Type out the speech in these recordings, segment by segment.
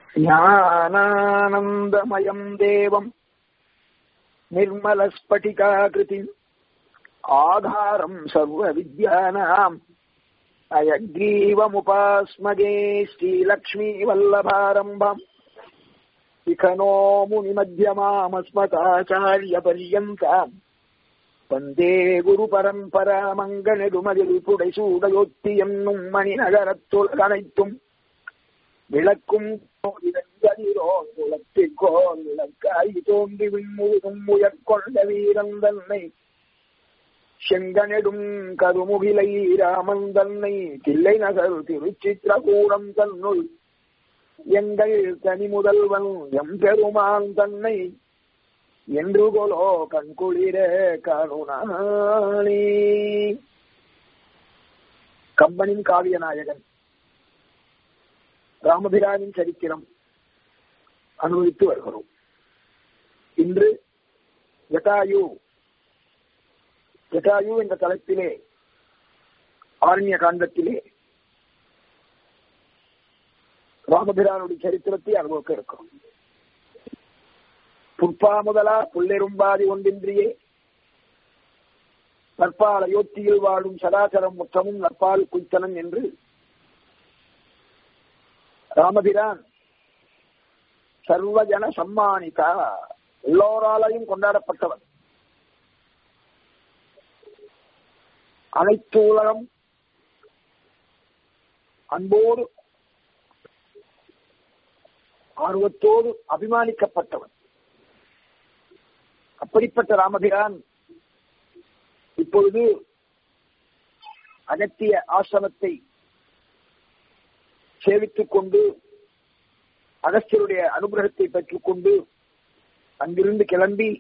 ஞானானந்தமயம் தேவம் निर्मलस्फटिकाकृतिम् आधारम् सर्वविद्यानाम् अयग्रीवमुपास्मगे श्रीलक्ष्मीवल्लभारम्भम् शिखनो मुनिमध्यमामस्मताचार्यपर्यन्ताम् வந்தே குரு பரம்பராமங்கனெடுமதில் புடைசூடையொத்தி என்னும் மணிநகரத்துலகனைத்தும் விளக்கும் குளத்திற்கோல் விளக்காய் தோன்றி விண்முழுதும் உயர்கொண்ட வீரன் தன்னை செங்கனெடும் கருமுகிலை ராமன் தன்னை தில்லை நகர் திருச்சித்திரகூடம் தன்னுள் எங்கள் தனி முதல்வன் எம் பெருமான் தன்னை என்று கொலோ கண்குளிர கருணாணி கம்பனின் காவிய நாயகன் ராமபிரானின் சரித்திரம் அனுபவித்து வருகிறோம் இன்று ஜட்டாயு ஜட்டாயு என்ற தலைப்பிலே ஆரண்ய காண்டத்திலே ராமபிரானுடைய சரித்திரத்தை அனுபவிக்க இருக்கிறோம் புற்பா முதலா புல்லெரும்பாதி ஒன்றின்றியே நற்பால் அயோத்தியில் வாழும் சதாச்சரம் முற்றமும் நற்பால் குய்த்தனம் என்று ராமபிரான் சர்வஜன சம்மானிதா எல்லோராலையும் கொண்டாடப்பட்டவர் அனைத்து உலகம் அன்போடு ஆர்வத்தோடு அபிமானிக்கப்பட்டவன் அப்படிப்பட்ட ராமபிரான் இப்பொழுது அகத்திய ஆசிரமத்தை சேவித்துக் கொண்டு அகஸ்தியருடைய அனுகிரகத்தை பெற்றுக் கொண்டு அங்கிருந்து கிளம்பி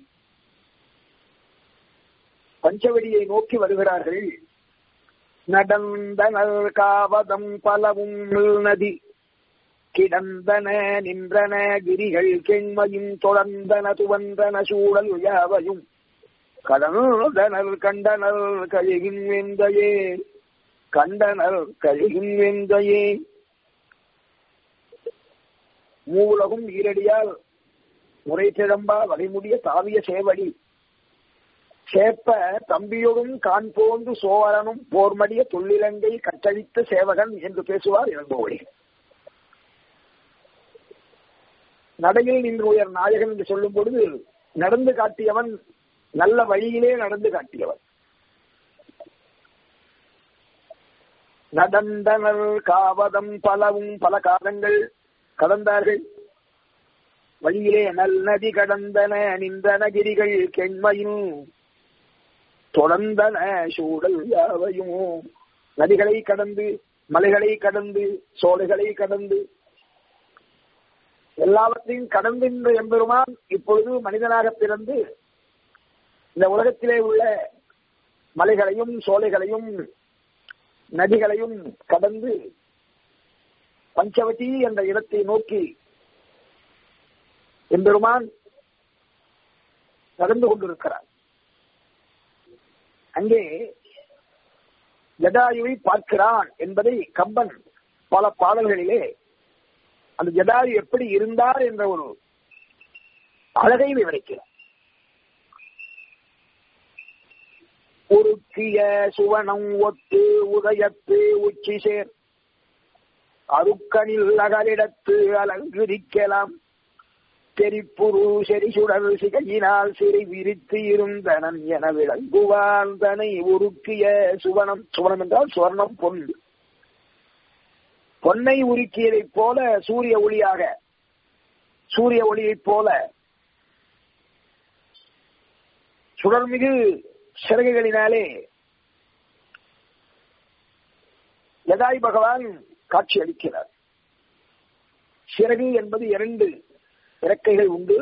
பஞ்சவடியை நோக்கி வருகிறார்கள் நடந்தனர் காவதம் பலவும் நதி கிடந்தன நின்றன கிரிகள் கெண்மையும் தொடர்ந்தன துவந்தன சூழல் யாவையும் கடந்தனர் கண்டனர் கழுகின் வெந்தையே கண்டனர் கழுகின் வெந்தையே மூவுலகும் ஈரடியால் முறை திழம்பா வகைமுடிய தாவிய சேவடி சேப்ப தம்பியோடும் கான் போந்து சோழனும் போர்மடிய தொல்லிலங்கை கட்டளித்த சேவகன் என்று பேசுவார் இளங்கோவடி நடையில் நின்று உயர் நாயகன் என்று சொல்லும் பொழுது நடந்து காட்டியவன் நல்ல வழியிலே நடந்து காட்டியவன் நடந்தனர் காவதம் பலவும் பல காலங்கள் கடந்தார்கள் வழியிலே நல் நதி கடந்தன நின்றன கிரிகள் கெண்மையும் தொடர்ந்தன சூழல் யாவையும் நதிகளை கடந்து மலைகளை கடந்து சோலைகளை கடந்து எல்லாவற்றையும் கடந்தின்ற எம்பெருமான் இப்பொழுது மனிதனாக பிறந்து இந்த உலகத்திலே உள்ள மலைகளையும் சோலைகளையும் நதிகளையும் கடந்து பஞ்சவதி என்ற இடத்தை நோக்கி எம்பெருமான் நடந்து கொண்டிருக்கிறார் அங்கே ஜடாயுவை பார்க்கிறான் என்பதை கம்பன் பல பாடல்களிலே அந்த ஜடாயு எப்படி இருந்தார் என்ற ஒரு அழகை விவரிக்கிறார் உருக்கிய சுவனம் ஒத்து உதயத்து உச்சி சேர் அருக்கனில் அகலிடத்து அலங்கிரிக்கலாம் தெரிப்புரு செரிசுடர் சிகையினால் சிறை விரித்து இருந்தனன் என விளங்குவான் தனை உருக்கிய சுவனம் சுவனம் என்றால் சுவர்ணம் பொன் பொன்னை உருக்கியதைப் போல சூரிய ஒளியாக சூரிய ஒளியைப் போல சுடர்மிகு சிறகுகளினாலே யதாய் பகவான் காட்சி அளிக்கிறார் சிறகு என்பது இரண்டு இறக்கைகள் உண்டு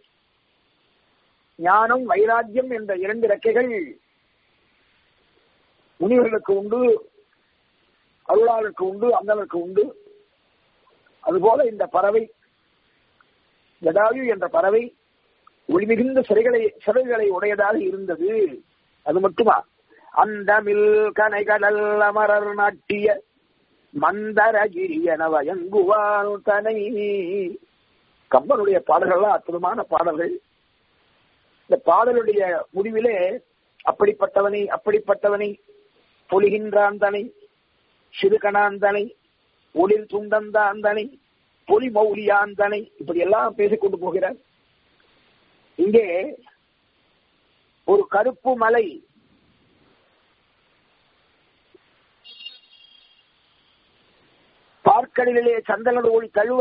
ஞானம் வைராக்கியம் என்ற இரண்டு இறக்கைகள் முனிவர்களுக்கு உண்டு அருளாளருக்கு உண்டு அந்தனருக்கு உண்டு அதுபோல இந்த பறவை ஜடாயு என்ற பறவை ஒளிமிகுந்த சிறைகளை சிறைகளை உடையதாக இருந்தது அது மட்டுமா அந்தமில் கனைகடல் அமரர் நாட்டிய மந்தரகிரி என வயங்குவான் தனை கம்பனுடைய பாடல்கள்லாம் அற்புதமான பாடல்கள் இந்த பாடலுடைய முடிவிலே அப்படிப்பட்டவனை அப்படிப்பட்டவனை பொலிகின்றான் தனை சிறுகணாந்தனை ஒளிர் துண்டந்தாந்தனை பொலி மௌலியாந்தனை இப்படி எல்லாம் பேசிக்கொண்டு போகிறார் இங்கே ஒரு கருப்பு மலை பார்க்கடலிலே சந்தனது ஒளி தழுவ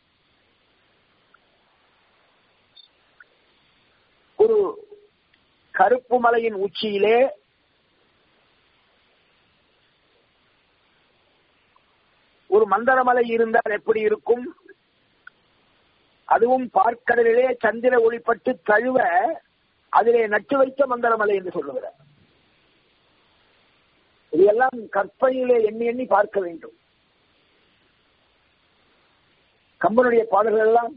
ஒரு கருப்பு மலையின் உச்சியிலே ஒரு மந்தரமலை இருந்தால் எப்படி இருக்கும் அதுவும் பார்க்கடலிலே சந்திர ஒளிப்பட்டு தழுவ அதிலே நட்டு வைத்த மந்தரமலை என்று சொல்லுகிறார் இதையெல்லாம் கற்பனையிலே எண்ணி எண்ணி பார்க்க வேண்டும் கம்பனுடைய பாடல்கள் எல்லாம்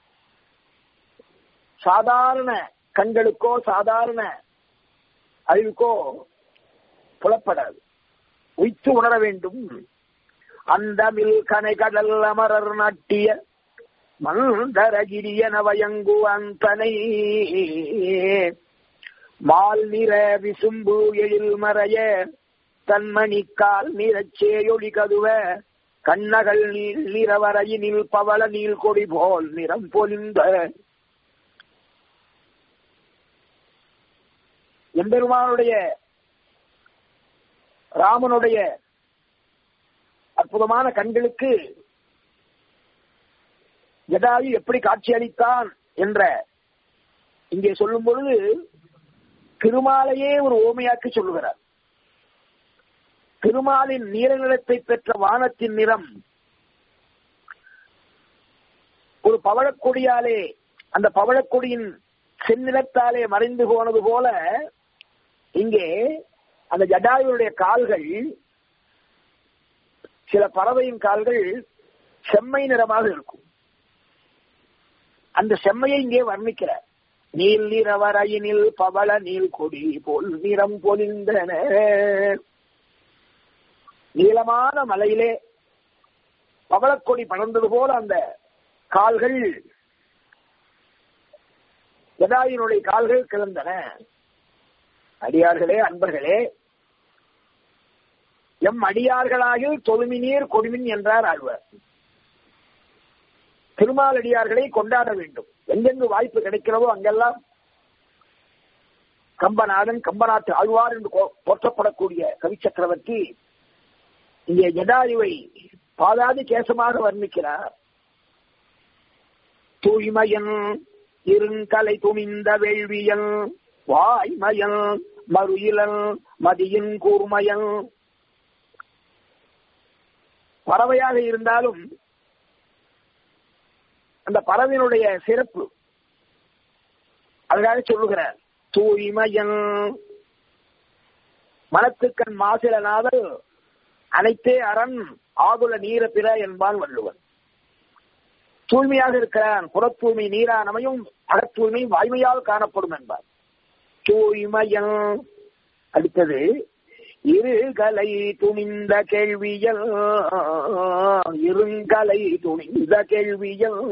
சாதாரண கண்களுக்கோ சாதாரண அறிவுக்கோ புலப்படாது உய்த்து உணர வேண்டும் அந்த மில் கனை கடல் அமரர் நாட்டிய மந்தரகிரியன வயங்கு அந்தனை மால் நிற விசும்பு எழில் மறைய தன்மணிக்கால் நிறச்சேயொளி கதுவ கண்ணகள் நீள் நிறவரையினில் பவள நீள் கொடி போல் நிறம் பொலிந்த எம்பெருமானுடைய ராமனுடைய அற்புதமான கண்களுக்கு ஜடாயு எப்படி காட்சியளித்தான் என்ற இங்கே சொல்லும் பொழுது திருமாலையே ஒரு ஓமையாக்கி சொல்லுகிறார் திருமாலின் நீல நிறத்தை பெற்ற வானத்தின் நிறம் ஒரு பவழக்கொடியாலே அந்த பவழக்கொடியின் செந்நிறத்தாலே மறைந்து போனது போல இங்கே அந்த ஜடாயுடைய கால்கள் சில பறவையின் கால்கள் செம்மை நிறமாக இருக்கும் அந்த செம்மையை இங்கே வர்ணிக்கிறார் நீல் நிறவரையினில் பவள நீல் கொடி போல் நிறம் பொலிந்தன நீளமான மலையிலே பவளக்கொடி படர்ந்தது போல அந்த கால்கள் ஜடாயினுடைய கால்கள் கிளந்தன அடியார்களே அன்பர்களே எம் அடியார்களாகில் தொழுமி நீர் கொடுமின் என்றார் ஆழ்வார் திருமாலடியார்களை கொண்டாட வேண்டும் எங்கெங்கு வாய்ப்பு கிடைக்கிறதோ அங்கெல்லாம் கம்பநாதன் கம்பநாட்டு ஆழ்வார் என்று போற்றப்படக்கூடிய கவி சக்கரவர்த்தி இங்கே ஜடாயுவை பாதாதி கேசமாக வர்ணிக்கிறார் தூய்மையன் இருங்கலை துணிந்த வேள்வியன் வாய்மயன் மறுயிலன் மதியின் கூர்மயன் பறவையாக இருந்தாலும் அந்த பறவையினுடைய சிறப்பு அதற்காக சொல்லுகிறார் தூய்மையன் மனத்துக்கண் மாசிலனாதல் அனைத்தே அரண் ஆகுல நீர பிற என்பான் வள்ளுவன் தூய்மையாக இருக்கிறான் புற தூய்மை நீரானமையும் அகத்தூய்மை வாய்மையால் காணப்படும் என்பார் தூய்மையன் அடுத்தது இருகலை துணிந்த கேள்வியல் இருங்கலை துணிந்த கேள்வியல்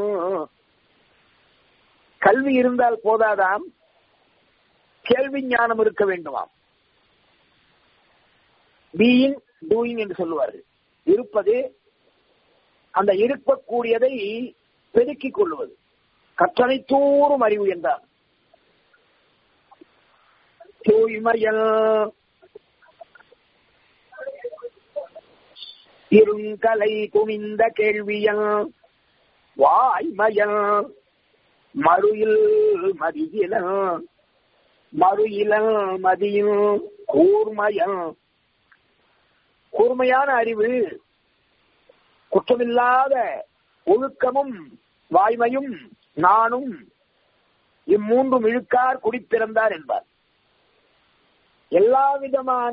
கல்வி இருந்தால் போதாதாம் கேள்வி ஞானம் இருக்க வேண்டுமாம் பீயிங் டூயிங் என்று சொல்லுவார்கள் இருப்பது அந்த இருக்கக்கூடியதை பெருக்கிக் கொள்வது கற்றனை தூறும் அறிவு என்றார் தூய்மையல் இருங்கலை துணிந்த கேள்வியல் வாய்மயல் மறுயில் மதியில மறுயில மதியில் கூர்மயல் கூர்மையான அறிவு குற்றமில்லாத ஒழுக்கமும் வாய்மையும் நானும் இம்மூன்றும் இழுக்கார் குடிப்பிறந்தார் என்பார் எல்லா விதமான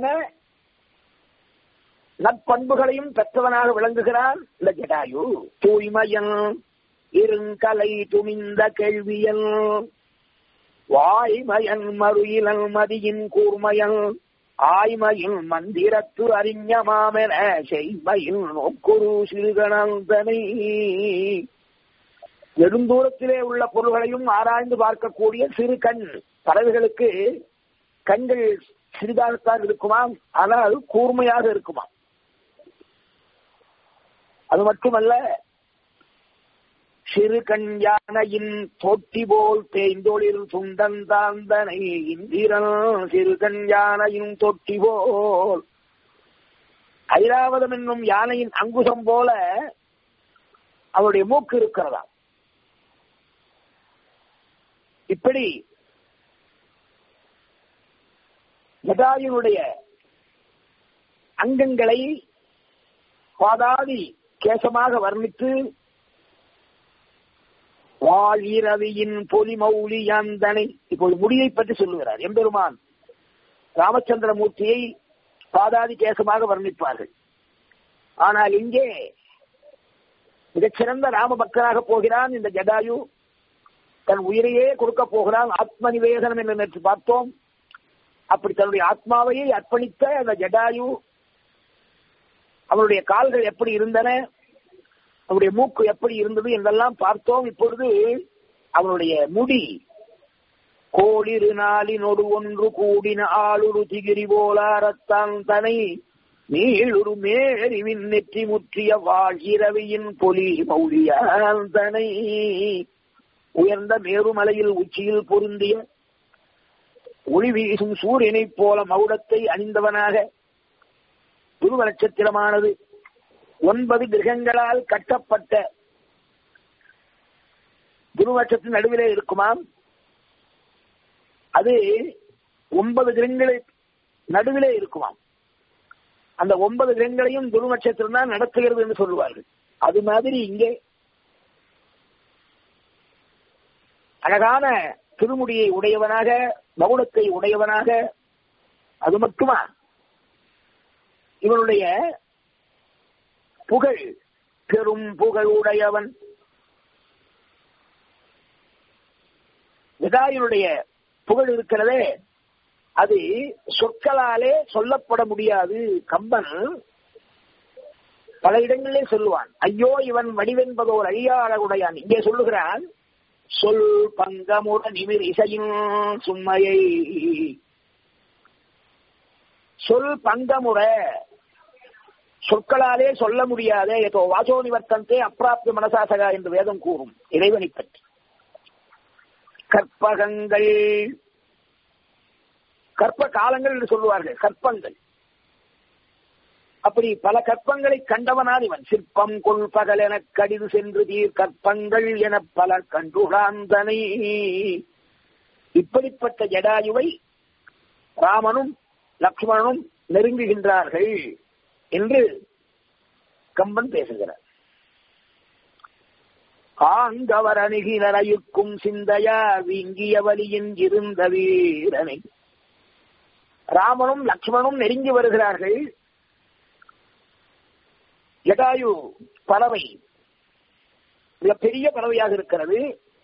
நற்பண்புகளையும் பெற்றவனாக விளங்குகிறான் இந்த ஜடாயு தூய்மையன் இருங்கலை துணிந்த கேள்வியன் வாய்மயன் மறுயிலன் மதியின் கூர்மயன் ஆய்மையில் மந்திரத்து அறிஞமாமென செய்மையில் நோக்குரு சிறுகணந்தனை நெடுந்தூரத்திலே உள்ள பொருள்களையும் ஆராய்ந்து பார்க்கக்கூடிய சிறு கண் பறவைகளுக்கு கண்கள் சிறிதாகத்தான் இருக்குமாம் ஆனால் கூர்மையாக இருக்குமாம் அது மட்டுமல்ல சிறு கண் யானையின் தொட்டி போல் தேய்ந்தொழில் சுண்டந்தாந்தனை இந்திரன் சிறு கண் யானையின் தொட்டி போல் ஐராவதம் என்னும் யானையின் அங்குசம் போல அவருடைய மூக்கு இருக்கிறதா இப்படி ஜடாயுனுடைய அங்கங்களை பாதாதி கேசமாக வர்ணித்து வாழிரவியின் பொலிமௌலி யாந்தனை இப்போது முடியை பற்றி சொல்லுகிறார் எம்பெருமான் ராமச்சந்திரமூர்த்தியை பாதாதி கேசமாக வர்ணிப்பார்கள் ஆனால் இங்கே மிகச்சிறந்த ராம பக்தராக போகிறான் இந்த ஜடாயு தன் உயிரையே கொடுக்க போகிறான் ஆத்ம நிவேதனம் என்று நேற்று பார்த்தோம் அப்படி தன்னுடைய ஆத்மாவையே அர்ப்பணித்த அந்த ஜடாயு அவருடைய கால்கள் எப்படி இருந்தன அவருடைய மூக்கு எப்படி இருந்தது என்றெல்லாம் பார்த்தோம் இப்பொழுது அவனுடைய முடி கோளிரு நாளினொடு ஒன்று கூடின ஆளுரு திகிரி போலாரத்தான் தனை நீளுரு மேறிவின் நெற்றி முற்றிய வாழ் இரவியின் பொலி மௌலியாந்தனை உயர்ந்த மேருமலையில் உச்சியில் பொருந்திய ஒளி வீசும் சூரியனைப் போல மௌடத்தை அணிந்தவனாக துருவ நட்சத்திரமானது ஒன்பது கிரகங்களால் கட்டப்பட்ட துருவட்சத்தின் நடுவிலே இருக்குமாம் அது ஒன்பது கிரகங்களை நடுவிலே இருக்குமாம் அந்த ஒன்பது கிரகங்களையும் துரு நட்சத்திரம் தான் நடத்துகிறது என்று சொல்லுவார்கள் அது மாதிரி இங்கே அழகான திருமுடியை உடையவனாக மௌனத்தை உடையவனாக அது மட்டுமா இவனுடைய புகழ் பெரும் புகழ் உடையவன் விதாயினுடைய புகழ் இருக்கிறதே அது சொற்களாலே சொல்லப்பட முடியாது கம்பன் பல இடங்களிலே சொல்லுவான் ஐயோ இவன் வடிவென்பதோர் அழியாளகுடையான் இங்கே சொல்லுகிறான் சொல் பங்கமுட நிமிர் இசையும் சும்மையை சொல் பங்கமுற சொற்களாலே சொல்ல முடியாத ஏதோ வாசோ நிவர்த்தந்தே அப்பிராப்த மனசாசகா என்று வேதம் கூறும் இறைவனை பற்றி கற்பகங்கள் கற்ப காலங்கள் என்று சொல்லுவார்கள் கற்பங்கள் அப்படி பல கற்பங்களை கண்டவனால் இவன் சிற்பம் கொள் பகல் என கடிது சென்று தீர் கற்பங்கள் என பல கண்டுடாந்தனை இப்படிப்பட்ட ஜடாயுவை ராமனும் லக்ஷ்மணனும் நெருங்குகின்றார்கள் என்று கம்பன் பேசுகிறார் ஆங்கவர் அணுகினரையுக்கும் சிந்தையா வீங்கிய வலியின் இருந்த வீரனை ராமனும் லக்ஷ்மணும் நெருங்கி வருகிறார்கள் ஜடாயு பறவை மிக பெரிய பறவையாக இருக்கிறது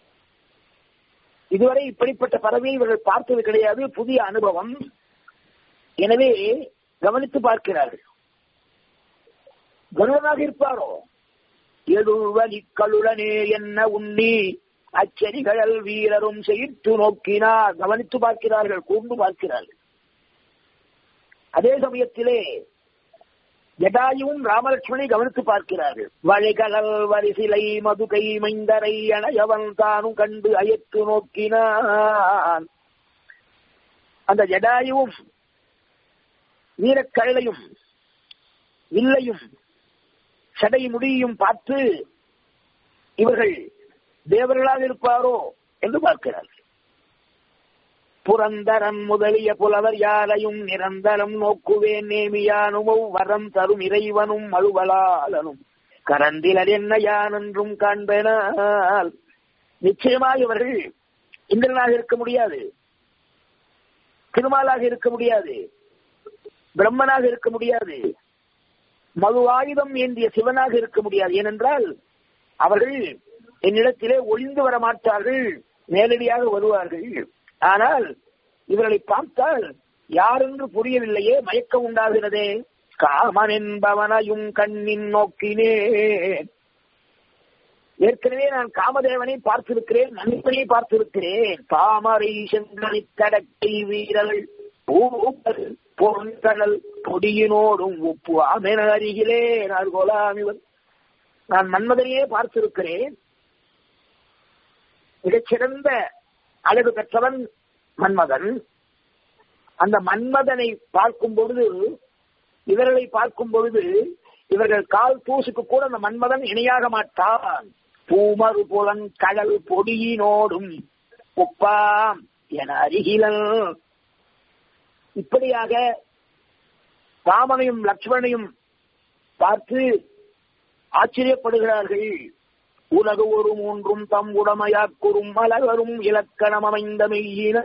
இதுவரை இப்படிப்பட்ட பறவையை இவர்கள் பார்த்தது கிடையாது புதிய அனுபவம் எனவே கவனித்து பார்க்கிறார்கள் கருடனாக இருப்பாரோ எழுவலி கழுடனே என்ன உண்ணி அச்சரிகள் வீரரும் செய்து நோக்கினார் கவனித்து பார்க்கிறார்கள் கூர்ந்து பார்க்கிறார்கள் அதே சமயத்திலே ஜடாயுவும் ராமலட்சுமணை கவனித்து பார்க்கிறார்கள் வழிகடல் வரிசிலை மதுகை மைந்தரை அணையவன் தானும் கண்டு அயத்து நோக்கினான் அந்த ஜடாயுவும் வீரக்கழலையும் வில்லையும் சடை முடியும் பார்த்து இவர்கள் தேவர்களாக இருப்பாரோ என்று பார்க்கிறார்கள் புரந்தரன் முதலிய புலவர் யாரையும் நிரந்தரம் நோக்குவேன் நேமியானுமோ வரம் தரும் இறைவனும் அழுவலாளனும் கரந்திலர் என்ன யான் என்றும் காண்பனால் நிச்சயமாக இவர்கள் இந்திரனாக இருக்க முடியாது திருமாலாக இருக்க முடியாது பிரம்மனாக இருக்க முடியாது மது ஆயுதம் ஏந்திய சிவனாக இருக்க முடியாது ஏனென்றால் அவர்கள் என்னிடத்திலே ஒளிந்து வர மாட்டார்கள் நேரடியாக வருவார்கள் ஆனால் இவர்களை பார்த்தால் யார் என்று புரியவில்லையே மயக்கம் உண்டாகிறதே காமன் என்பவனையும் கண்ணின் நோக்கினேன் ஏற்கனவே நான் காமதேவனை பார்த்திருக்கிறேன் நண்பனை பார்த்திருக்கிறேன் தாமரை செங்கனி தடக்கை வீரர்கள் பூப்பல் பொன்கடல் பொடியினோடும் உப்பு ஆமென அருகிலே நார்கோலாமிவன் நான் மன்மதனையே பார்த்திருக்கிறேன் மிகச்சிறந்த அழகு பெற்றவன் மன்மதன் அந்த மன்மதனை பார்க்கும் பொழுது இவர்களை பார்க்கும் பொழுது இவர்கள் கால் தூசுக்கு கூட அந்த மன்மதன் இணையாக மாட்டான் பூமறு புலன் கடல் பொடியினோடும் உப்பாம் என அருகிலன் இப்படியாக ராமனையும் லட்சுமணையும் பார்த்து ஆச்சரியப்படுகிறார்கள் உலகு ஒரு மூன்றும் தம் உடமையாக்குறும் மலரும் இலக்கணம் அமைந்த மெய்யினர்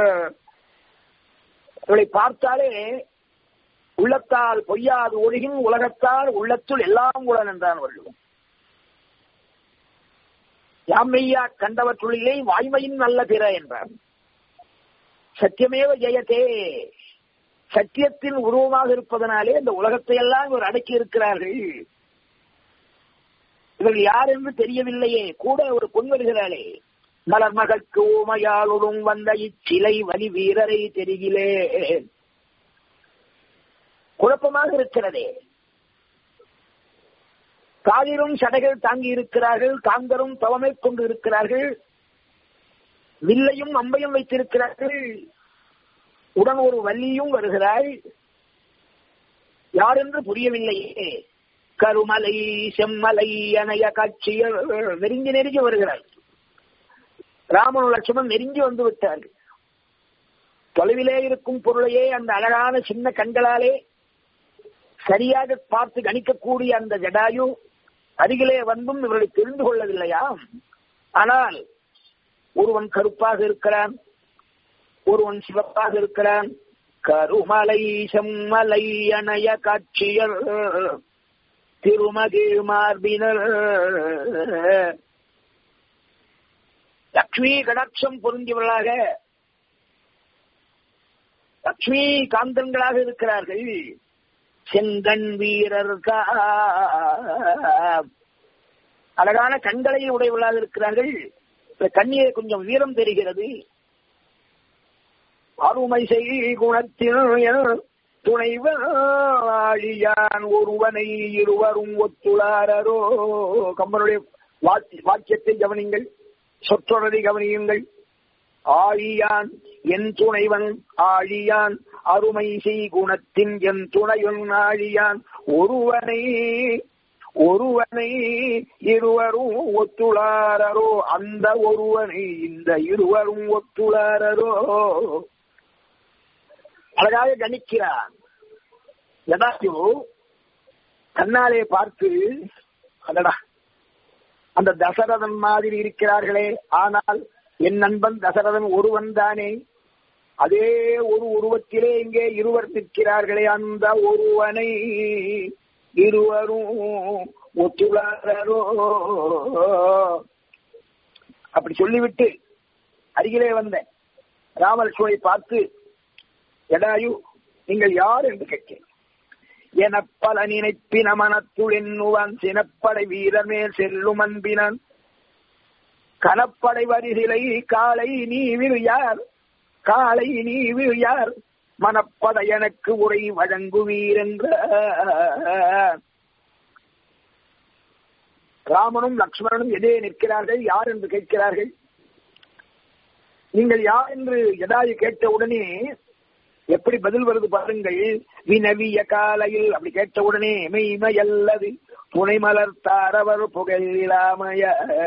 இவளை பார்த்தாலே உள்ளத்தால் பொய்யாது ஒழுகின் உலகத்தால் உள்ளத்துள் எல்லாம் உளன் என்றான் வள்ளுவன் யாமையா கண்டவற்றுள்ளிலே வாய்மையின் நல்ல பிற என்றார் சத்தியமேவ ஜெயத்தே சத்தியத்தின் உருவமாக இருப்பதனாலே இந்த உலகத்தை எல்லாம் இவர் அடக்கி இருக்கிறார்கள் இவர்கள் யார் என்று தெரியவில்லையே கூட ஒரு பொன் வருகிறாளே மலர் மகற்கு ஊமையாளுடன் வந்த இச்சிலை வலி வீரரை தெரிகிலே குழப்பமாக இருக்கிறதே காதிலும் சடைகள் தாங்கி இருக்கிறார்கள் காந்தரும் தவமை கொண்டு இருக்கிறார்கள் வில்லையும் அம்பையும் வைத்திருக்கிறார்கள் உடன் ஒரு வள்ளியும் வருகிறாள் யார் என்று புரியவில்லையே கருமலை செம்மலை அணைய காட்சியர் நெருங்கி நெருங்கி வருகிறாள் ராமன் லட்சுமணன் நெருங்கி வந்து விட்டார்கள் தொலைவிலே இருக்கும் பொருளையே அந்த அழகான சின்ன கண்களாலே சரியாக பார்த்து கணிக்கக்கூடிய அந்த ஜடாயு அருகிலே வந்தும் இவர்களை தெரிந்து கொள்ளவில்லையா ஆனால் ஒருவன் கருப்பாக இருக்கிறான் ஒருவன் சிவப்பாக இருக்கிறான் கருமலை செம்மலை அணைய காட்சியர் திருமகிழ் மார்பினர் லக்ஷ்மி கடாட்சம் பொருந்தியவர்களாக லக்ஷ்மி காந்தன்களாக இருக்கிறார்கள் செங்கண் வீரர் அழகான கண்களை உடையவர்களாக இருக்கிறார்கள் கண்ணியே கொஞ்சம் வீரம் தெரிகிறது அருமை செய் குணத்தில் துணைவாழியான் ஒருவனை இருவரும் ஒத்துளாரோ கம்பனுடைய வாக்கியத்தை கவனிங்கள் சொற்றொடரை கவனியுங்கள் ஆழியான் என் துணைவன் ஆழியான் அருமை செய் குணத்தின் என் துணைவன் ஆழியான் ஒருவனை ஒருவனை இருவரும் ஒத்துளாரோ அந்த ஒருவனை இந்த இருவரும் ஒத்துளாரோ அழகாக கணிக்கிறான் எதாச்சு கண்ணாலே பார்த்து அதடா அந்த தசரதன் மாதிரி இருக்கிறார்களே ஆனால் என் நண்பன் தசரதன் ஒருவன் தானே அதே ஒரு உருவத்திலே இங்கே இருவர் நிற்கிறார்களே அந்த ஒருவனை இருவரும் ஒத்துளாரோ அப்படி சொல்லிவிட்டு அருகிலே வந்தேன் ராமலட்சுமணை பார்த்து எடாயு நீங்கள் யார் என்று கேட்கிறேன் என பல நினைப்பின மனத்துள் எண்ணுவான் சினப்படை வீரர் மேல் செல்லும் அன்பினான் கனப்படை வரிசிலை காலை நீ யார் காலை நீ யார் மனப்பட எனக்கு உரை வழங்குவீர் என்ற ராமனும் லக்ஷ்மணனும் எதே நிற்கிறார்கள் யார் என்று கேட்கிறார்கள் நீங்கள் யார் என்று எதாயு கேட்ட உடனே எப்படி பதில் வருது பாருங்கள் வினவிய காலையில் அப்படி கேட்ட உடனே மெய்மையல்லது துணை மலர்த்தாரவர் புகழிலாமைய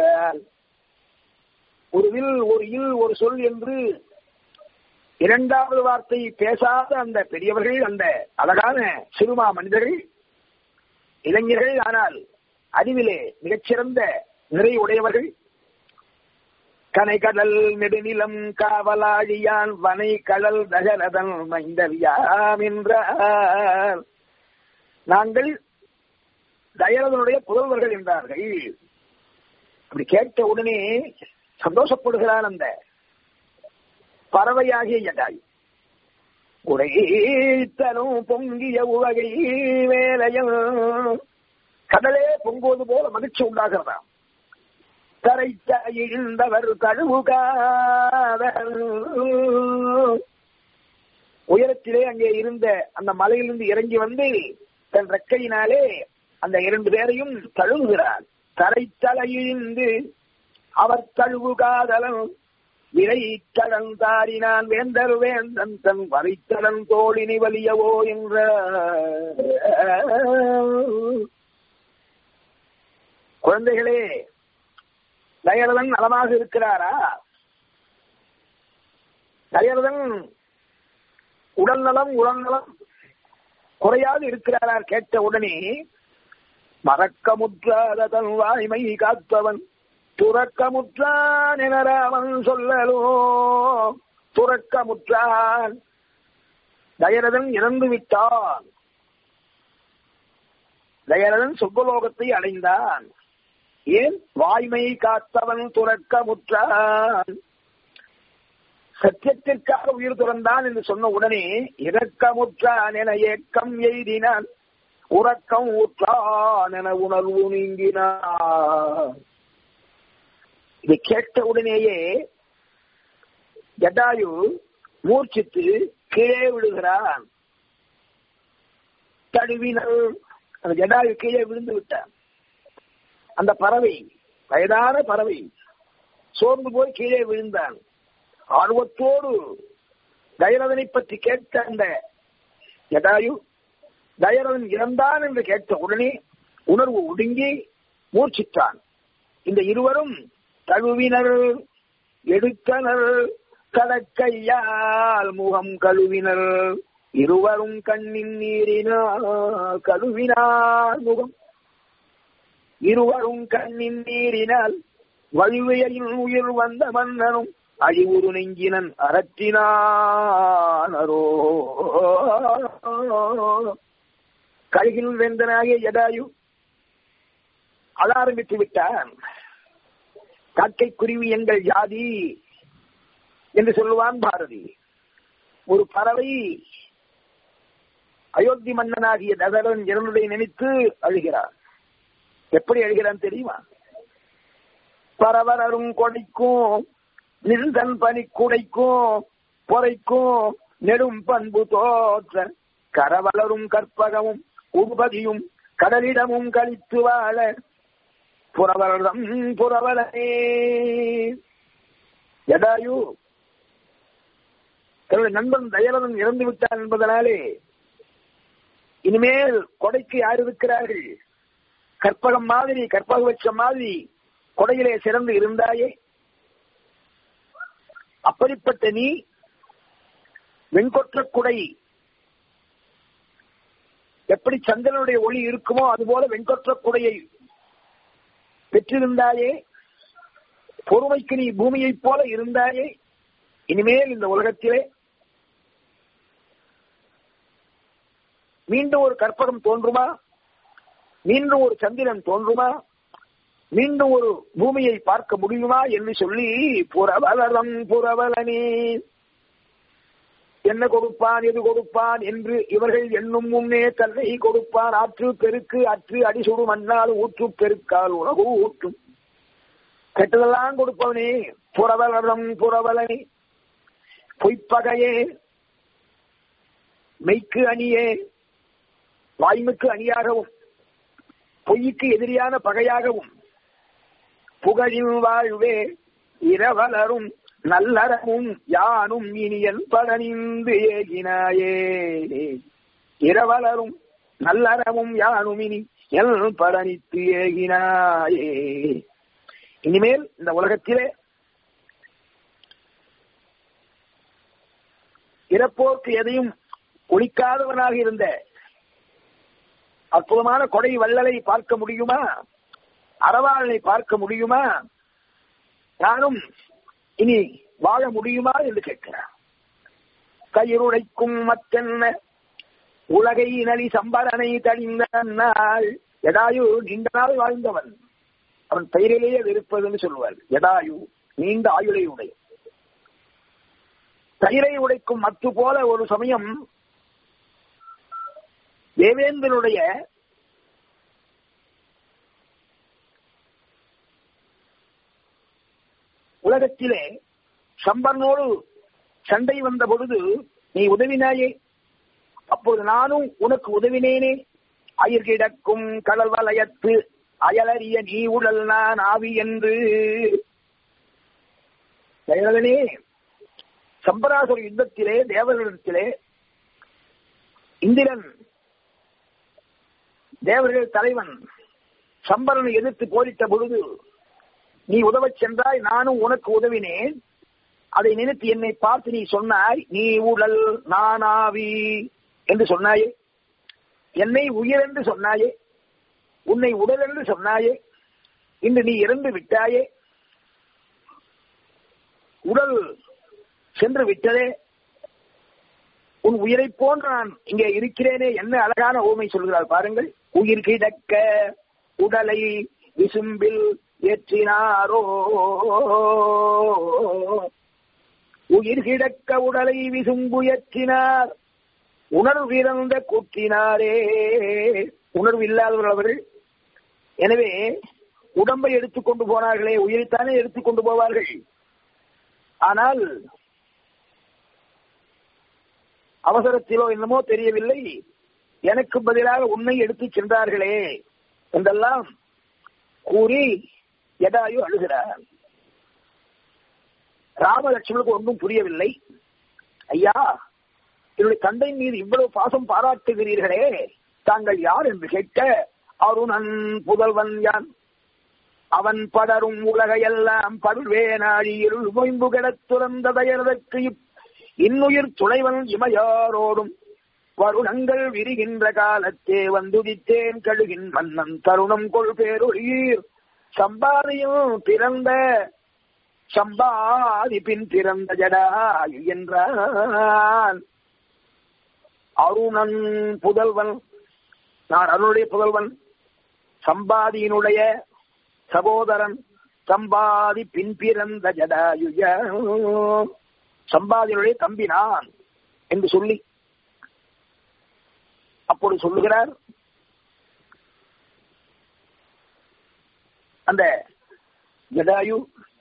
ஒரு வில் ஒரு இல் ஒரு சொல் என்று இரண்டாவது வார்த்தை பேசாத அந்த பெரியவர்கள் அந்த அழகான சிறுமா மனிதர்கள் இளைஞர்கள் ஆனால் அறிவிலே மிகச்சிறந்த நிறை உடையவர்கள் கனைகடல் நெடுநிலம் காவலாழியான் வனை கடல் தகரதன் மைந்தவியாம் என்றார் நாங்கள் தயரதனுடைய புதல்வர்கள் என்றார்கள் அப்படி கேட்ட உடனே சந்தோஷப்படுகிறான் அந்த பறவையாகிய ஜடாயு குறைத்தலும் பொங்கிய உவகை வேலையும் கடலே பொங்குவது போல மகிழ்ச்சி உண்டாகிறதா கரைத்த இழ்ந்தவர் கழுவுகாத உயரத்திலே அங்கே இருந்த அந்த மலையிலிருந்து இறங்கி வந்து தன் ரெக்கையினாலே அந்த இரண்டு பேரையும் தழுவுகிறார் கரைத்தலையிழிந்து அவர் தழுவுகாதலும் விரைத்தடன் தாரினான் வேந்தர் வேந்தன் தன் வரைத்தடன் தோழினி வலியவோ என்ற குழந்தைகளே தயரதன் நலமாக இருக்கிறாரா தயரதன் உடல் நலம் உடல் நலம் குறையாது இருக்கிறாரா கேட்ட உடனே மறக்கமுற்றாத தன் வாய்மை காத்தவன் துறக்கமுற்றான் என ராமன் சொல்லலோ துறக்கமுற்றான் தயரதன் இறந்து விட்டான் தயரதன் சொர்க்கலோகத்தை அடைந்தான் ஏன் வாய்மை காத்தவன் துறக்கமுற்றான் சத்தியத்திற்காக உயிர் துறந்தான் என்று சொன்ன உடனே இறக்கமுற்றான் என ஏக்கம் எய்தினான் உறக்கம் ஊற்றான் என உணர்வு நீங்கினான் இதை கேட்ட உடனேயே ஜட்டாயு மூர்ச்சித்து கீழே விழுகிறான் தழுவினல் அந்த ஜடாயு கீழே விழுந்து விட்டான் அந்த பறவை வயதான பறவை சோர்ந்து போய் கீழே விழுந்தான் ஆர்வத்தோடு தயரதனை பற்றி கேட்ட அந்த ஜடாயு தயரதன் இறந்தான் என்று கேட்ட உடனே உணர்வு ஒடுங்கி மூர்ச்சித்தான் இந்த இருவரும் தழுவினர் எடுத்தனர் கடற்கையால் முகம் கழுவினர் இருவரும் கண்ணின் நீரினால் கழுவினார் முகம் இருவரும் கண்ணின் நீரினால் வழுவையில் உயிர் வந்த மன்னனும் அழிவுறு நெஞ்சினன் அறற்றினானரோ கழுகில் வெந்தனாகிய ஜடாயு அழ ஆரம்பித்து விட்டான் காக்கை குருவி எங்கள் ஜாதி என்று சொல்லுவான் பாரதி ஒரு பறவை அயோத்தி மன்னனாகிய தசரன் இறந்ததை நினைத்து அழுகிறார் எப்படி அழுகிறான் தெரியுமா பரவரரும் கொடைக்கும் நின்றன் பனி குடைக்கும் பொறைக்கும் நெடும் பண்பு தோற்ற கரவலரும் கற்பகமும் உபதியும் கடலிடமும் கழித்து வாழ புறவரம் புறவலனே ஜடாயு தன்னுடைய நண்பன் தயரதன் இறந்து விட்டான் என்பதனாலே இனிமேல் கொடைக்கு யார் இருக்கிறார்கள் கற்பகம் மாதிரி கற்பக வச்சம் மாதிரி கொடையிலே சிறந்து இருந்தாயே அப்படிப்பட்ட நீ வெண்கொற்ற குடை எப்படி சந்திரனுடைய ஒளி இருக்குமோ அதுபோல வெண்கொற்ற குடையை பெற்றிருந்தாயே பொறுமைக்கு நீ பூமியைப் போல இருந்தாயே இனிமேல் இந்த உலகத்திலே மீண்டும் ஒரு கற்பகம் தோன்றுமா மீண்டும் ஒரு சந்திரன் தோன்றுமா மீண்டும் ஒரு பூமியை பார்க்க முடியுமா என்று சொல்லி புறவலரம் புறவலனே என்ன கொடுப்பான் எது கொடுப்பான் என்று இவர்கள் எண்ணும் முன்னே தன்னை கொடுப்பான் ஆற்று பெருக்கு அற்று அடிசுடு மண்ணால் ஊற்று பெருக்கால் உணவு ஊற்றும் கெட்டதெல்லாம் கொடுப்பவனே புறவலரம் புறவலனே பொய்ப்பகையே மெய்க்கு அணியே வாய்மைக்கு அணியாகவும் பொய்க்கு எதிரியான பகையாகவும் புகழில் வாழ்வே இரவலரும் நல்லறமும் யானும் இனியன் படனிந்து ஏகினாயே இரவலரும் நல்லறமும் யானும் இனி எல் படனித்து ஏகினாயே இனிமேல் இந்த உலகத்திலே இறப்போர்க்கு எதையும் ஒழிக்காதவனாக இருந்த அற்புதமான கொடை வள்ளலை பார்க்க முடியுமா அறவாளனை பார்க்க முடியுமா நானும் இனி வாழ முடியுமா என்று கேட்கிறார் கயிறுடைக்கும் மற்றென்ன உலகை நலி சம்பரனை தழிந்த நாள் எடாயு நீண்ட நாள் வாழ்ந்தவன் அவன் பெயரிலேயே வெறுப்பதுன்னு சொல்லுவார் எடாயு நீண்ட ஆயுளை உடைய தயிரை உடைக்கும் மத்து போல ஒரு சமயம் தேவேந்திரனுடைய உலகத்திலே சம்பரனோடு சண்டை வந்த பொழுது நீ உதவினாயே அப்போது நானும் உனக்கு உதவினேனே அயிர் கிடக்கும் கடல் வலயத்து அயலறிய நீ உடல் நான் ஆவி என்று தயவனே சம்பராசுர யுத்தத்திலே தேவர்களிடத்திலே இந்திரன் தேவர்கள் தலைவன் சம்பரனை எதிர்த்து போரிட்ட பொழுது நீ உதவச் சென்றாய் நானும் உனக்கு உதவினேன் அதை நினைத்து என்னை பார்த்து நீ சொன்னாய் நீ உடல் நானாவி என்று சொன்னாயே என்னை உயிர் என்று சொன்னாயே உன்னை உடல் என்று சொன்னாயே இன்று நீ இறந்து விட்டாயே உடல் சென்று விட்டதே உன் உயிரை போன்று நான் இங்கே இருக்கிறேனே என்ன அழகான ஓமை சொல்கிறார் பாருங்கள் உயிர் கிடக்க உடலை விசும்பில் ஏற்றினாரோ உயிர் கிடக்க உடலை விசும்பு ஏற்றினார் உணர்வு இறந்த கூட்டினாரே உணர்வு இல்லாதவர்கள் அவர்கள் எனவே உடம்பை எடுத்துக்கொண்டு போனார்களே உயிரைத்தானே எடுத்துக்கொண்டு போவார்கள் ஆனால் அவசரத்திலோ என்னமோ தெரியவில்லை எனக்கு பதிலாக உன்னை எடுத்துச் சென்றார்களே என்றெல்லாம் கூறி எதாயு அழுகிறார் ராமலட்சுமணுக்கு ஒன்றும் புரியவில்லை ஐயா என்னுடைய தந்தை மீது இவ்வளவு பாசம் பாராட்டுகிறீர்களே தாங்கள் யார் என்று கேட்க அருணன் புதல்வன் யான் அவன் படரும் உலகையெல்லாம் பல்வேனாழி இருள் மொயம்பு கிடத் துறந்த தயர்தற்கு இன்னுயிர் துணைவன் இமையாரோடும் வருணங்கள் விரிகின்ற காலத்தே வந்துதித்தேன் கழுகின் மன்னன் தருணம் கொள் பேரொழியீர் சம்பாதியும் பிறந்த சம்பாதி பின் பிறந்த ஜடாயு என்றான் அருணன் புதல்வன் நான் அருணுடைய புதல்வன் சம்பாதியினுடைய சகோதரன் சம்பாதி பின் பிறந்த ஜடாயுய சம்பாதியினுடைய தம்பி நான் என்று சொல்லி அப்பொழுது சொல்லுகிறார் அந்த ஜடாயு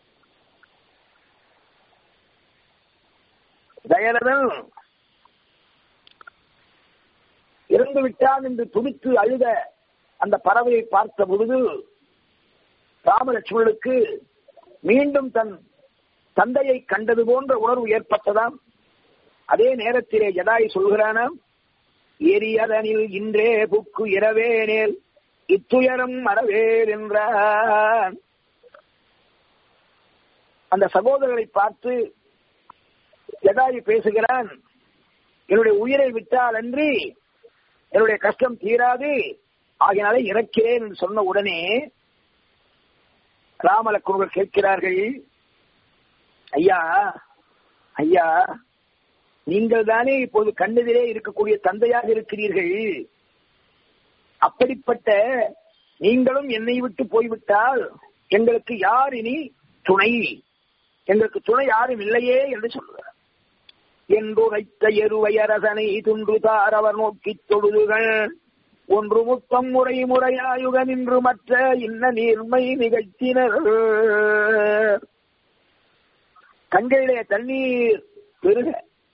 தயரதன் இறந்து விட்டான் என்று துடித்து அழுத அந்த பறவையை பார்த்த பொழுது ராமலட்சுமணனுக்கு மீண்டும் தன் தந்தையை கண்டது போன்ற உணர்வு ஏற்பட்டதாம் அதே நேரத்திலே ஜடாய் சொல்கிறானாம் எரியதனில் இன்றே புக்கு இரவேனேல் இத்துயரம் மறவேல் என்றான் அந்த சகோதரரை பார்த்து ஜடாயு பேசுகிறான் என்னுடைய உயிரை விட்டால் அன்றி என்னுடைய கஷ்டம் தீராது ஆகினாலே இறக்கிறேன் என்று சொன்ன உடனே ராமலக்குருகள் கேட்கிறார்கள் ஐயா ஐயா நீங்கள் தானே இப்போது கண்ணெதிரே இருக்கக்கூடிய தந்தையாக இருக்கிறீர்கள் அப்படிப்பட்ட நீங்களும் என்னை விட்டு போய்விட்டால் எங்களுக்கு யார் இனி துணை எங்களுக்கு துணை யாரும் இல்லையே என்று சொல்லுகிறார் என்றுரைத்த எருவையரசனை துன்றுதார் அவர் நோக்கித் தொழுதுகள் ஒன்று முத்தம் முறை முறையாயுக நின்று மற்ற இன்ன நீர்மை நிகழ்த்தினர் கண்களிலே தண்ணீர் பெருக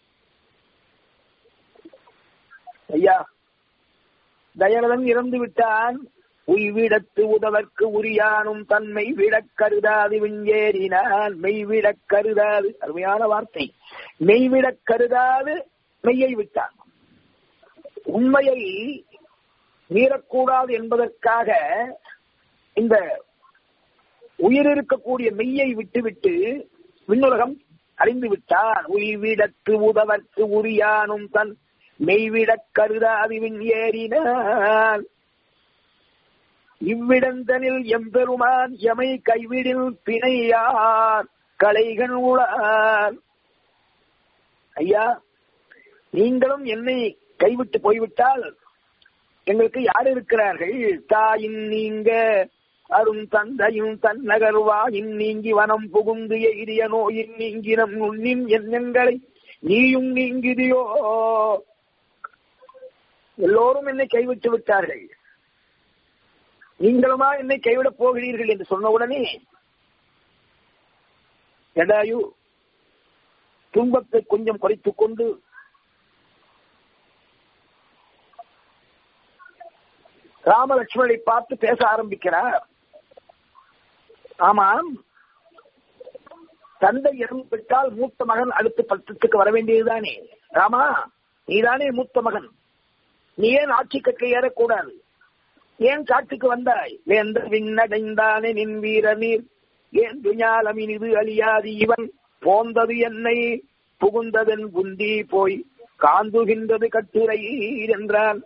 ஐயா தயரதன் இறந்து விட்டான் உய்விடத்து உதவற்கு உரியானும் தன்மை விடக் கருதாது விஞ்சேறினான் மெய்விடக் கருதாது அருமையான வார்த்தை மெய்விடக் கருதாது மெய்யை விட்டான் உண்மையை மீறக்கூடாது என்பதற்காக இந்த உயிர் இருக்கக்கூடிய மெய்யை விட்டுவிட்டு விண்ணுலகம் அறிந்து விட்டான் உய்விடத்து உதவற்கு உரியானும் தன் மெய்விடக் கருதாது விண்ஏறினான் இவ்விடந்தனில் எம்பெருமான் எமை கைவிடில் பிணையார் கலைகள் உளார் ஐயா நீங்களும் என்னை கைவிட்டு போய்விட்டால் எங்களுக்கு யார் இருக்கிறார்கள் தாயின் நீங்க அரும் தந்தையும் தன்னகர்வாயின் நீங்கி வனம் புகுந்து எகிரிய நோயின் நீங்கினம் நுண்ணின் எண்ணங்களை நீயும் நீங்கிதியோ எல்லோரும் என்னை கைவிட்டு விட்டார்கள் நீங்களுமா என்னை கைவிடப் போகிறீர்கள் என்று சொன்ன உடனே ஜடாயு துன்பத்தை கொஞ்சம் குறைத்துக் கொண்டு ராமலட்சுமணனை பார்த்து பேச ஆரம்பிக்கிறார் ஆமாம் தந்தை இறந்துவிட்டால் மூத்த மகன் அடுத்த பட்டத்துக்கு வர வேண்டியதுதானே ராமா நீதானே மூத்த மகன் நீ ஏன் ஆட்சி கற்க ஏறக்கூடாது ஏன் காட்டுக்கு வந்தாய் வேந்த விண்ணடைந்தானே நின் வீர நீர் ஏன் துஞாலமினிது அழியாது இவன் போந்தது என்னை புகுந்ததன் புந்தி போய் காந்துகின்றது கட்டுரை என்றான்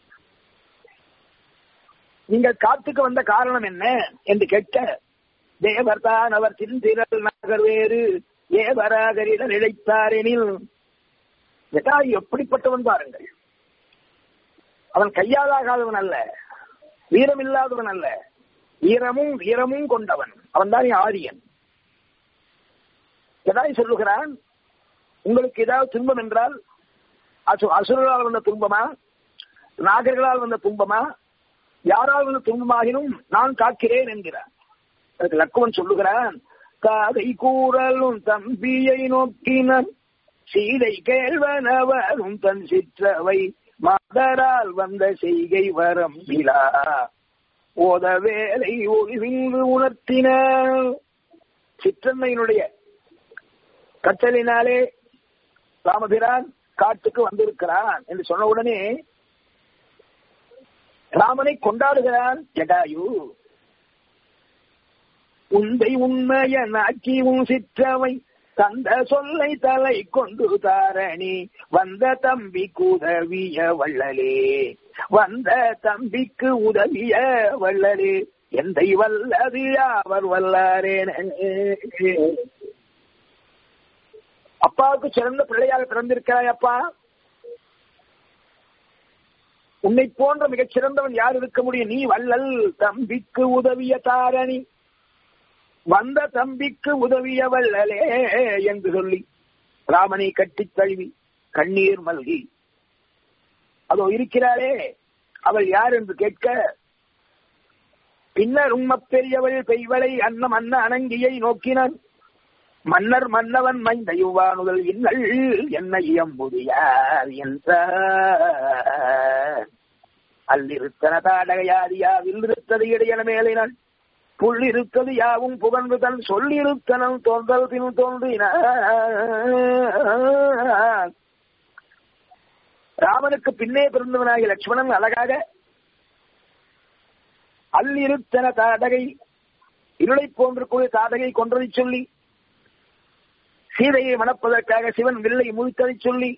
நீங்கள் காட்டுக்கு வந்த காரணம் என்ன என்று கேட்க தேவர்தான் அவர் தின்திரல் நகர் வேறு தேவராகரிட நிலைத்தாரெனில் ஜட்டாயு எப்படிப்பட்டவன் பாருங்கள் அவன் கையாலாகாதவன் அல்ல வீரம் இல்லாதவன் அல்ல வீரமும் வீரமும் கொண்டவன் அவன் தான் ஆரியன் ஜடாய் சொல்லுகிறான் உங்களுக்கு ஏதாவது துன்பம் என்றால் அசு அசுரர்களால் வந்த துன்பமா நாகர்களால் வந்த துன்பமா யாரால் வந்த துன்பமாகினும் நான் காக்கிறேன் என்கிறான் அதுக்கு லக்குவன் சொல்லுகிறான் காதை கூறலும் தம்பியை நோக்கினன் சீதை கேள்வனவரும் தன் சிற்றவை மாதரால் வந்த செய்கை வரம் விழா ஓத வேலை ஒளிவிந்து உணர்த்தின சிற்றன்மையினுடைய கற்றலினாலே ராமபிரான் காட்டுக்கு வந்திருக்கிறான் என்று சொன்ன உடனே ராமனை கொண்டாடுகிறான் ஜடாயு உந்தை உண்மைய நாக்கி உன் சிற்றவை தந்த சொல்லை தலை கொண்டு தாரணி வந்த தம்பிக்கு உதவிய வள்ளலே வந்த தம்பிக்கு உதவிய வள்ளலே எந்தை வல்லது அவர் வல்லாரேன அப்பாவுக்கு சிறந்த பிள்ளையாக பிறந்திருக்கிறாய் அப்பா உன்னை போன்ற மிகச் சிறந்தவன் யார் இருக்க முடியும் நீ வள்ளல் தம்பிக்கு உதவிய தாரணி வந்த தம்பிக்கு உதவிய வள்ளலே என்று சொல்லி ராமனை கட்டித் தழுவி கண்ணீர் மல்கி அதோ இருக்கிறாளே அவள் யார் என்று கேட்க பின்னர் உம்ம பெரியவள் பெய்வளை அன்னம் அன்ன அணங்கியை நோக்கினான் மன்னர் மன்னவன் மைந்த யுவானுதல் இன்னல் என்ன இயம்புதியார் என்ற அல்லிருத்தன தாடகையாதியா வில்லிருத்தது இடையன மேலினான் புள்ளிருத்தது யாவும் புகழ்ந்து தன் சொல்லிருத்தனம் தோன்றல் பின் தோன்றின ராமனுக்கு பின்னே பிறந்தவனாகிய லட்சுமணன் அழகாக அல்லிருத்தன தாடகை இருளை போன்று கூடிய தாடகை கொன்றதை சொல்லி சீதையை மணப்பதற்காக சிவன் வில்லை முழுத்ததை சொல்லி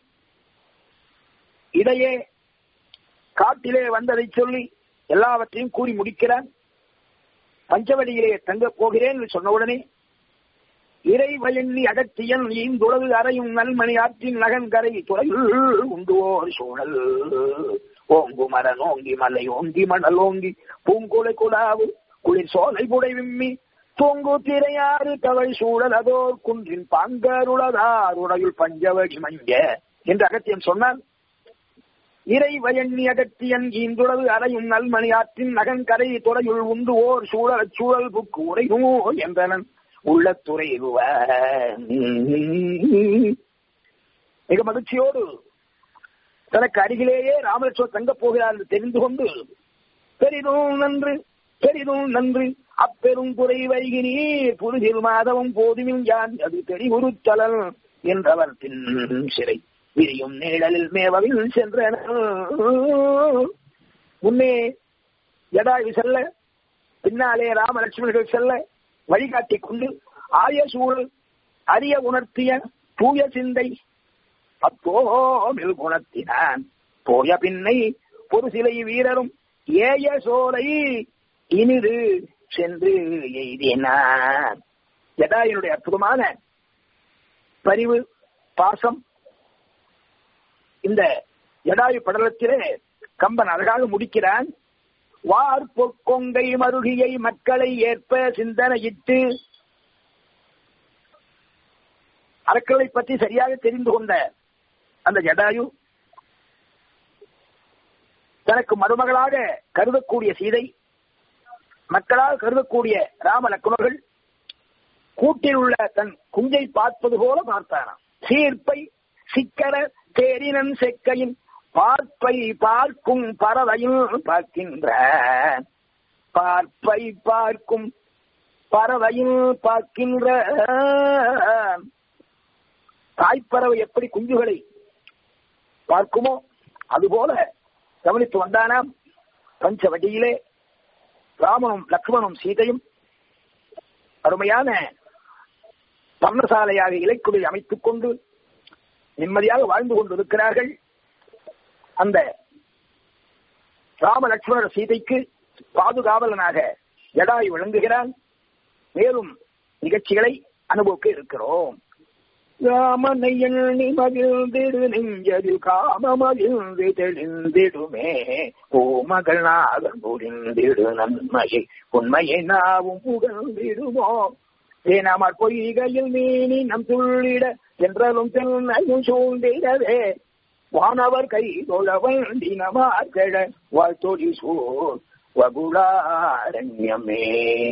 இடையே காட்டிலே வந்ததை சொல்லி எல்லாவற்றையும் கூறி முடிக்கிறான் பஞ்சவடியிலே தங்கப் போகிறேன் என்று சொன்னவுடனே இறை வயண்ணி அகத்தியன் ஈந்துளவு அறையும் நல்மணி ஆற்றின் நகன் கரை துறையுள் உண்டுவோர் சூழல் ஓங்கு மரன் ஓங்கி மலை ஓங்கி மணல் ஓங்கி பூங்குலை குலாவு குளிர் சோலை புடை விம்மி தூங்கு திரையாறு கவல் சூழல் அதோர் குன்றின் பாங்கருளதார் உடையுள் பஞ்சவடி மஞ்ச என்று அகத்தியன் சொன்னான் இறை வயண்ணி அகத்தியன் ஈந்துளவு அறையும் நல்மணி ஆற்றின் நகன் கரை துறையுள் உண்டு ஓர் சூழல் சூழல் புக்கு உரையுமோ என்றனன் உள்ள துறையுவ மிக மகிழ்ச்சியோடு தனக்கு அருகிலேயே ராமலட்சுமர் தங்கப் போகிறார் என்று தெரிந்து கொண்டு பெரிதும் நன்று பெரிதும் நன்று அப்பெரும் குறை வைகினீர் புரிதில் மாதவம் போதுமின் யான் அது தெரிவுறுத்தலன் என்றவர் பின் சிறை விரியும் நிழலில் மேவவில் சென்ற முன்னே ஜடாயு செல்ல பின்னாலே ராமலட்சுமணர்கள் செல்ல வழிகாட்டி கொண்டு ஆய சூழல் அரிய உணர்த்திய தூய சிந்தை அப்போமில் குணத்தினான் போய பின்னை ஒரு சிலை வீரரும் ஏய சோலை இனிது சென்று எய்தினான் ஜடாயினுடைய அற்புதமான பரிவு பாசம் இந்த ஜடாயு படலத்திலே கம்பன் அழகாக முடிக்கிறான் வார் பொற்கொங்கை மருகியை மக்களை ஏற்ப சிந்தனையிட்டு அரக்கர்களை பற்றி சரியாக தெரிந்து கொண்ட அந்த ஜடாயு தனக்கு மருமகளாக கருதக்கூடிய சீதை மக்களாக கருதக்கூடிய ராம லக்குமர்கள் கூட்டில் உள்ள தன் குஞ்சை பார்ப்பது போல பார்த்தானாம் சீர்ப்பை சிக்கர தேரினன் செக்கையின் பார்ப்பை பார்க்கும் பறவையும் பார்க்கின்ற பார்ப்பை பார்க்கும் பறவையும் பார்க்கின்ற தாய்ப்பறவை எப்படி குஞ்சுகளை பார்க்குமோ அதுபோல கவனித்து வந்தானாம் பஞ்சவடியிலே ராமனும் லக்ஷ்மணும் சீதையும் அருமையான பர்ணசாலையாக இலைக்குடியை அமைத்துக் கொண்டு நிம்மதியாக வாழ்ந்து கொண்டிருக்கிறார்கள் அந்த ராம லட்சுமணர் சீதைக்கு பாதுகாவலனாக ஜடாய் விளங்குகிறான் மேலும் நிகழ்ச்சிகளை அனுபவிக்க இருக்கிறோம் ராமனை எண்ணி மகிழ்ந்திடு நெஞ்சதில் காமமகிழ்ந்து தெளிந்திடுமே கோமகள் நாகன் புரிந்திடு நன்மையை உண்மையை நாவும் புகழ்ந்திடுவோம் ஏனாமற் பொய்கையில் மீனி நம் துள்ளிட என்றலும் தென்னையும் சூழ்ந்திடவே வானவர் கை தொழவன் தினமார்கழ வாழ்த்தொழி சூழ் வகுளாரண்யமே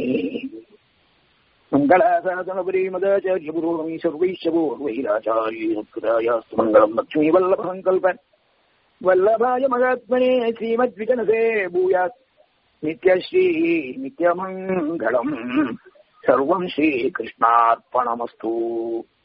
மங்களாசாதனபுரீமதாச்சாரியபுரோமி சர்வைஷபூர்வைராச்சாரியாஸ்து மங்களம் லக்ஷ்மி வல்லப சங்கல்ப வல்லபாய மகாத்மனே ஸ்ரீமத்விகனசே பூயாத் நித்யஸ்ரீ நித்யமங்கலம் சர்வம் ஸ்ரீகிருஷ்ணார்ப்பணமஸ்து